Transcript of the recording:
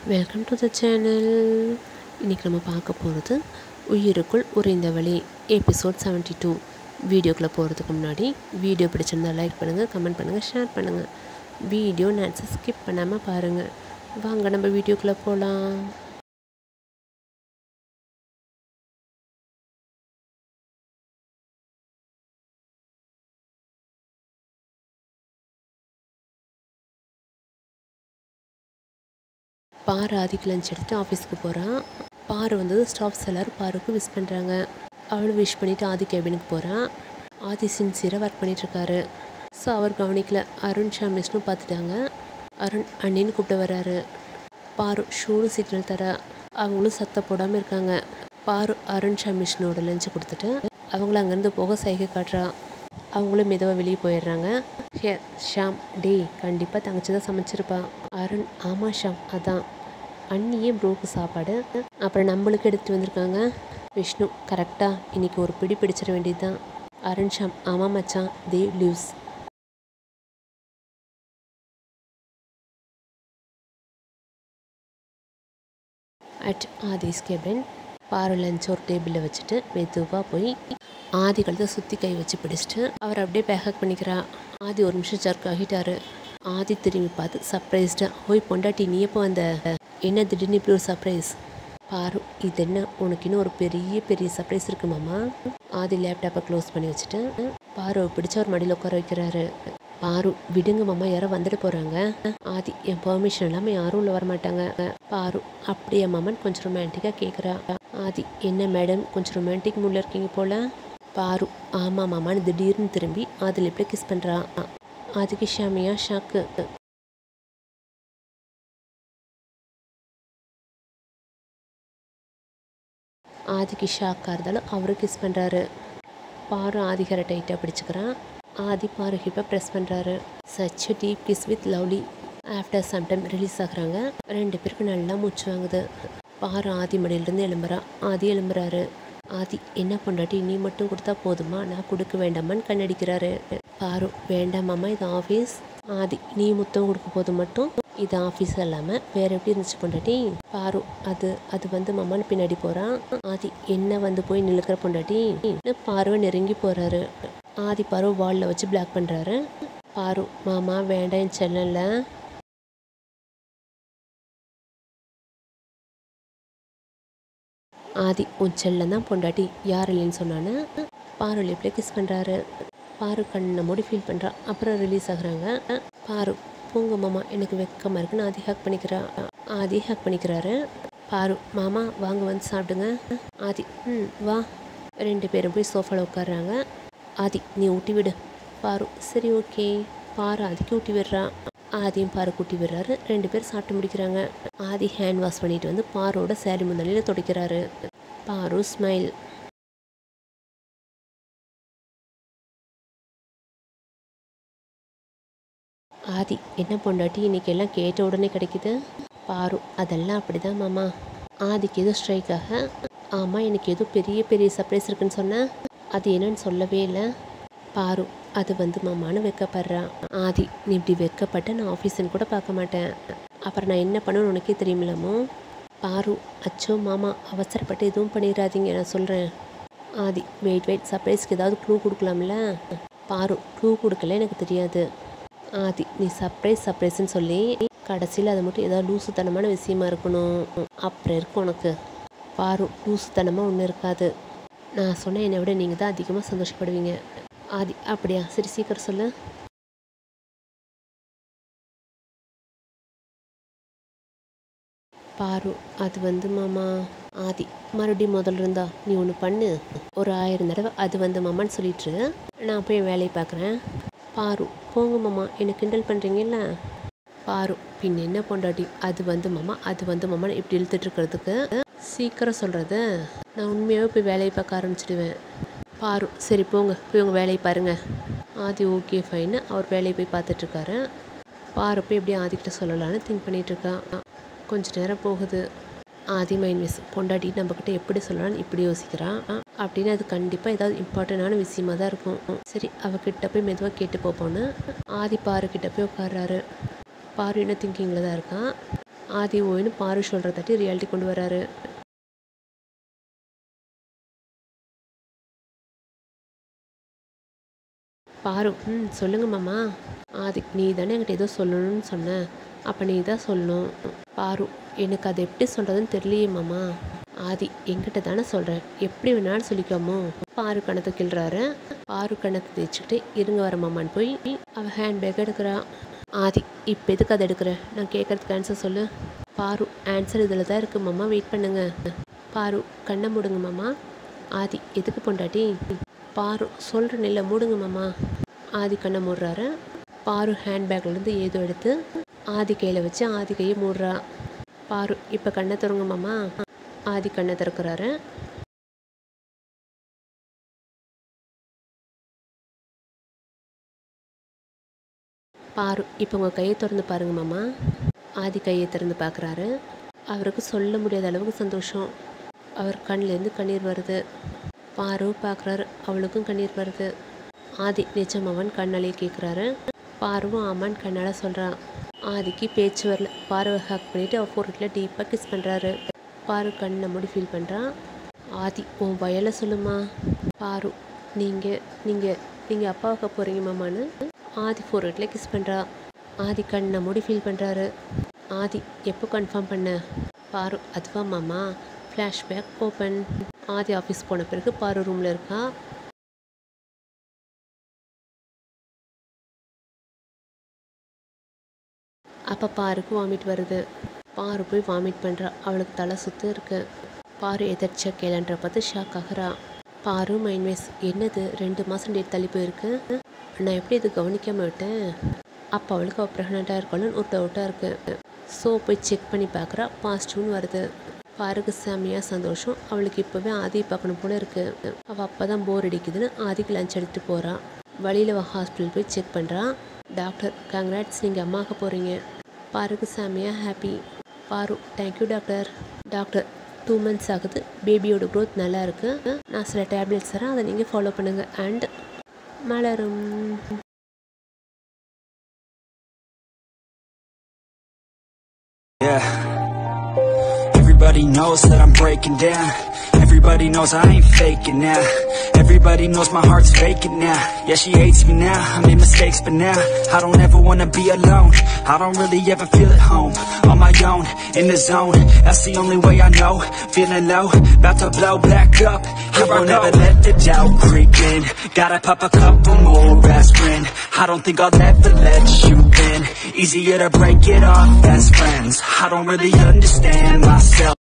Welcome to the channel இன்றைக்கி நம்ம பார்க்க போகிறது உயிருக்குள் உறைந்த வழி எபிசோட் 72 டூ வீடியோக்குள்ளே போகிறதுக்கு முன்னாடி வீடியோ பிடிச்சிருந்தா லைக் பண்ணுங்கள் கமெண்ட் பண்ணுங்கள் ஷேர் பண்ணுங்கள் வீடியோ நேட்ஸை ஸ்கிப் பண்ணாமல் பாருங்கள் வாங்க நம்ம வீடியோக்குள்ளே போகலாம் பாரு ஆதிக்கு லஞ்ச் எடுத்து ஆஃபீஸ்க்கு போகிறான் பாரு வந்து ஸ்டாஃப்ஸ் எல்லோரும் பாருக்கு விஷ் பண்ணுறாங்க அவளும் விஷ் பண்ணிவிட்டு ஆதி கேபினுக்கு போகிறான் ஆதி சின்சியராக ஒர்க் பண்ணிகிட்ருக்காரு ஸோ அவர் கவனிக்கல அருண் ஷா மிஸ்னு பார்த்துட்டாங்க அருண் அண்ணின்னு கூப்பிட்டு வராரு பாரு ஷூனு சிக்னல் தர அவங்களும் சத்தம் போடாமல் இருக்காங்க பாரு அருண் ஷா மிஷ்னோட லஞ்சை கொடுத்துட்டு அவங்கள அங்கேருந்து போக சைகை காட்டுறா அவங்களும் மெதுவாக வெளியே போயிடுறாங்க ஹே ஷாம் டே கண்டிப்பாக தங்கச்சி தான் சமைச்சிருப்பா அருண் ஆமாம் ஷாம் அதான் அண்ணியே ப்ரோக்கு சாப்பாடு அப்புறம் நம்மளுக்கு எடுத்துகிட்டு வந்திருக்காங்க விஷ்ணு கரெக்டாக இன்னைக்கு ஒரு பிடி பிடிச்சிட வேண்டியது தான் அருண் ஷாம் ஆமாம் மச்சான் தே லூஸ் அட் ஆதிஸ் கேபின் பாரு லஞ்ச் ஒரு டேபிளில் வச்சுட்டு மெதுவாக போய் ஆதி கழுத்தை சுற்றி கை வச்சு பிடிச்சிட்டு அவர் அப்படியே பேக்கப் பண்ணிக்கிறா ஆதி ஒரு நிமிஷம் ஜர்க் ஆகிட்டாரு ஆதி திரும்பி பார்த்து சர்ப்ரைஸ்டாக ஓய் பொண்டாட்டி நீ எப்போ வந்த என்ன திடீர்னு இப்படி ஒரு சர்ப்ரைஸ் பாரு இது என்ன உனக்கு இன்னும் ஒரு பெரிய பெரிய சர்ப்ரைஸ் இருக்கு மாமா ஆதி லேப்டாப்பை க்ளோஸ் பண்ணி வச்சுட்டு பாரு பிடிச்ச ஒரு மடியில் உட்கார வைக்கிறாரு பாரு விடுங்க மாமா யாரோ வந்துட்டு போகிறாங்க ஆதி என் பெர்மிஷன் இல்லாமல் யாரும் உள்ள வர மாட்டாங்க பாரு அப்படியே மாமன் கொஞ்சம் ரொமான்டிக்காக கேட்குறா ஆதி என்ன மேடம் கொஞ்சம் ரொமான்டிக் மூடில் இருக்கீங்க போல பாரு ஆமாம் மாமான்னு திடீர்னு திரும்பி அதில் எப்படி கிஸ் பண்ணுறா ஆதிக்கு ஷாமியா ஷாக்கு ஆதிக்கு ஷாக்காக இருந்தாலும் அவரும் கிஸ் பண்ணுறாரு பாரு ஆதிகரை டைட்டாக பிடிச்சிக்கிறான் ஆதி பாரு ஹிப்பை ப்ரெஸ் பண்ணுறாரு such deep kiss with lovely after sometime release ஆகுறாங்க ரெண்டு பேருக்கும் நல்லா மூச்சு வாங்குது பாரு ஆதி மடியிலேருந்து எழும்புறா ஆதி எழும்புறாரு ஆதி என்ன பொண்டாட்டி நீ மட்டும் கொடுத்தா போதுமா நான் கொடுக்க வேண்டாமான்னு கண்ணடிக்கிறாரு பாரு வேண்டாமாம்மா இது ஆஃபீஸ் ஆதி நீ முத்தம் கொடுக்க போது மட்டும் இது ஆஃபீஸ் இல்லாமல் வேற எப்படி இருந்துச்சு பொண்டாட்டி பாரு அது அது வந்து மாமான்னு பின்னாடி போகிறான் ஆதி என்ன வந்து போய் நிலுக்கிற பொண்டாட்டி பார்வை நெருங்கி போகிறாரு ஆதி பாரு வாலில் வச்சு பிளாக் பண்ணுறாரு பாரு மாமா வேண்டாம் என் செல்லல ஆதி உன் செல்லம் தான் பொண்டாட்டி யார் இல்லைன்னு சொன்னான்னு பாரு லிப்ல கிஸ் பண்ணுறாரு பாரு கண்ணை மூடி ஃபீல் பண்ணுறா அப்புறம் ரிலீஸ் ஆகுறாங்க பாரு போங்க மாமா எனக்கு வெக்கமாக இருக்குன்னு ஆதி ஹேக் பண்ணிக்கிறா ஆதி ஹேக் பண்ணிக்கிறாரு பாரு மாமா வாங்க வந்து சாப்பிடுங்க ஆதி ம் வா ரெண்டு பேரும் போய் சோஃபாவில் உட்காடுறாங்க ஆதி நீ ஊட்டி விடு பாரு சரி ஓகே பாரு ஆதிக்கு ஊட்டி விடுறா ஆதியும் பாரு கூட்டி விடுறாரு ரெண்டு பேர் சாப்பிட்டு முடிக்கிறாங்க ஆதி ஹேண்ட் வாஷ் பண்ணிட்டு வந்து பாரோட சேரீ முன்னாடியில் துடைக்கிறாரு பாரு ஸ்மைல் ஆதி என்ன பொண்டாட்டி இன்னைக்கு எல்லாம் கேட்ட உடனே கிடைக்குது பாரு அதெல்லாம் அப்படிதான் மாமா ஆதிக்கு எதுவும் ஸ்ட்ரைக்காக ஆமாம் எனக்கு ஏதோ பெரிய பெரிய சர்ப்ரைஸ் இருக்குன்னு சொன்னேன் அது என்னன்னு சொல்லவே இல்லை பாரு அது வந்து மாமான்னு வெக்கப்படுறான் ஆதி நீ இப்படி வெக்கப்பட்ட நான் ஆஃபீஸ்ன்னு கூட பார்க்க மாட்டேன் அப்புறம் நான் என்ன பண்ணணும்னு உனக்கே தெரியுமில்லமோ பாரு அச்சோ மாமா அவசரப்பட்டு எதுவும் பண்ணிடாதீங்க நான் சொல்கிறேன் ஆதி வெயிட் வெயிட் சர்ப்ரைஸ்க்கு ஏதாவது க்ளூ கொடுக்கலாம்ல பாரு க்ளூ கொடுக்கல எனக்கு தெரியாது ஆதி நீ சர்ப்ரைஸ் சர்ப்ரைஸ்ன்னு சொல்லி கடைசியில் அது மட்டும் ஏதாவது லூசுத்தனமான விஷயமா இருக்கணும் அப்புறம் இருக்கும் உனக்கு பாரு லூசுத்தனமாக ஒன்றும் இருக்காது நான் சொன்ன என்னை விட நீங்கள் தான் அதிகமாக சந்தோஷப்படுவீங்க ஆதி அப்படியா சரி சீக்கிரம் சொல்லு பாரு அது வந்து மாமா ஆதி மறுபடியும் முதல்ல இருந்தா நீ ஒன்று பண்ணு ஒரு ஆயிரம் தடவை அது வந்து மாமான்னு சொல்லிட்டு நான் போய் வேலையை பார்க்குறேன் பாரு போங்க மாமா என்ன கிண்டல் பண்ணுறீங்கல்ல பாரு பின் என்ன பொண்டாட்டி அது வந்து மாமா அது வந்து மாமான்னு இப்படி இழுத்துட்டு இருக்கிறதுக்கு சீக்கிரம் சொல்கிறத நான் உண்மையாகவே போய் வேலையை பார்க்க ஆரம்பிச்சிடுவேன் பாரு சரி போங்க போய் உங்கள் வேலையை பாருங்கள் ஆதி ஓகே ஃபைன்னு அவர் வேலையை போய் பார்த்துட்ருக்காரு பாரு போய் எப்படி ஆதிக்கிட்ட சொல்லலான்னு திங்க் பண்ணிகிட்ருக்கா கொஞ்ச நேரம் போகுது ஆதி மைண்ட் மிஸ் பொண்டாட்டி நம்மக்கிட்ட எப்படி சொல்லலாம்னு இப்படி யோசிக்கிறான் அப்படின்னு அது கண்டிப்பாக ஏதாவது இம்பார்ட்டண்டான விஷயமா தான் இருக்கும் சரி அவகிட்ட போய் மெதுவாக கேட்டு போப்போன்னு ஆதி பாரு கிட்ட போய் உட்கார்றாரு பாரு என்ன திங்கிங்கில் தான் இருக்கான் ஆதி ஓய்னு பாரு சொல்கிற தட்டி ரியாலிட்டி கொண்டு வராரு பாரு ம் சொல்லுங்க மாமா ஆதி நீ தானே என்கிட்ட ஏதோ சொல்லணும்னு சொன்ன அப்போ நீ தான் சொல்லணும் பாரு எனக்கு அதை எப்படி சொல்கிறதுன்னு தெரியலையே மாமா ஆதி என்கிட்ட தானே சொல்கிறேன் எப்படி வேணாலும் சொல்லிக்கோமோ பாரு கணத்தை கிள்றாரு பாரு கணத்தை தேய்ச்சிக்கிட்டு இருங்க வர மாமான்னு போய் அவள் ஹேண்ட் பேக் எடுக்கிறா ஆதி இப்போ எதுக்கு அதை எடுக்கிற நான் கேட்கறதுக்கு ஆன்சர் சொல்லு பாரு ஆன்சர் இதில் தான் இருக்குது மாமா வெயிட் பண்ணுங்க பாரு கண்ணை மூடுங்க மாமா ஆதி எதுக்கு பொண்டாட்டி பாரு சொல்கிற நெல்ல மூடுங்க மாமா ஆதி கண்ணை மூடுறாரு பாரு ஹேண்ட்பேக்லேருந்து ஏதோ எடுத்து ஆதி கையில் வச்சு ஆதி கையை மூடுறா பாரு இப்போ கண்ணை திறங்க மாமா ஆதி கண்ணை திறக்கிறாரு பாரு இப்போ உங்கள் கையை திறந்து பாருங்க மாமா ஆதி கையை திறந்து பார்க்குறாரு அவருக்கு சொல்ல முடியாத அளவுக்கு சந்தோஷம் அவர் கண்ணிலேருந்து கண்ணீர் வருது பாரு பார்க்குறாரு அவளுக்கும் கண்ணீர் வருது ஆதி நிஜம் அவன் கண்ணாலே கேட்குறாரு பாருவும் ஆமான்னு கண்ணால் சொல்கிறான் ஆதிக்கு பேச்சு வரல பாருவை ஹக் பண்ணிவிட்டு அவள் ஃபோர்ட்டில் டீப்பாக கிஸ் பண்ணுறாரு பாரு கண்ணை மூடி ஃபீல் பண்ணுறான் ஆதி உன் வயலை சொல்லுமா பாரு நீங்கள் நீங்கள் நீங்கள் அப்பாவுக்கு போகிறீங்க மாமான்னு ஆதி ஃபோர்ட்டில் கிஸ் பண்ணுறா ஆதி கண்ணை மூடி ஃபீல் பண்ணுறாரு ஆதி எப்போ கன்ஃபார்ம் பண்ண பாரு அதுவா மாமா ஃப்ளாஷ்பேக் ஓப்பன் ஆதி ஆஃபீஸ் போன பிறகு பாரு ரூமில் இருக்கா அப்போ பாருக்கு வாமிட் வருது பாரு போய் வாமிட் பண்ணுறா அவளுக்கு தலை சுத்து இருக்கு பாரு எதிர்ச்சியாக கேளன்ற பார்த்து ஷாக் ஆகுறா பாரு மைன்வேஸ் என்னது ரெண்டு மாதம் டேட் தள்ளி போயிருக்கு நான் எப்படி இது கவனிக்காம விட்டேன் அப்போ அவளுக்கு அவள் ப்ரெக்னெண்ட்டாக இருக்கணும்னு ஒரு டவுட்டாக இருக்குது ஸோ போய் செக் பண்ணி பார்க்குறா பாசிட்டிவ்னு வருது பாருக்கு செம்மையாக சந்தோஷம் அவளுக்கு இப்போவே ஆதி பார்க்கணும் போல இருக்குது அவள் அப்போ தான் போர் அடிக்குதுன்னு ஆதிக்கு லஞ்ச் எடுத்துகிட்டு போகிறான் வழியில் அவள் ஹாஸ்பிட்டல் போய் செக் பண்ணுறான் டாக்டர் கங்க்ராட்ஸ் நீங்கள் அம்மாக்க போகிறீங்க பாருக்கு செம்மையாக ஹாப்பி பாரு thank you doctor doctor two months ஆகுது பேபியோட க்ரோத் நல்லா இருக்குது நான் சில டேப்லெட்ஸ் தரேன் அதை நீங்கள் ஃபாலோ பண்ணுங்கள் அண்ட் மலரும் Yeah. Everybody knows that I'm breaking down. Everybody knows I ain't faking now. Everybody knows my heart's vacant now. Yeah, she hates me now. I made mistakes, but now I don't ever wanna be alone. I don't really ever feel at home. On my own, in the zone. That's the only way I know. Feeling low, about to blow back up. I won't ever let the doubt creep in. Gotta pop a couple more aspirin. I don't think I'll ever let you in. Easier to break it off best friends. I don't really understand myself.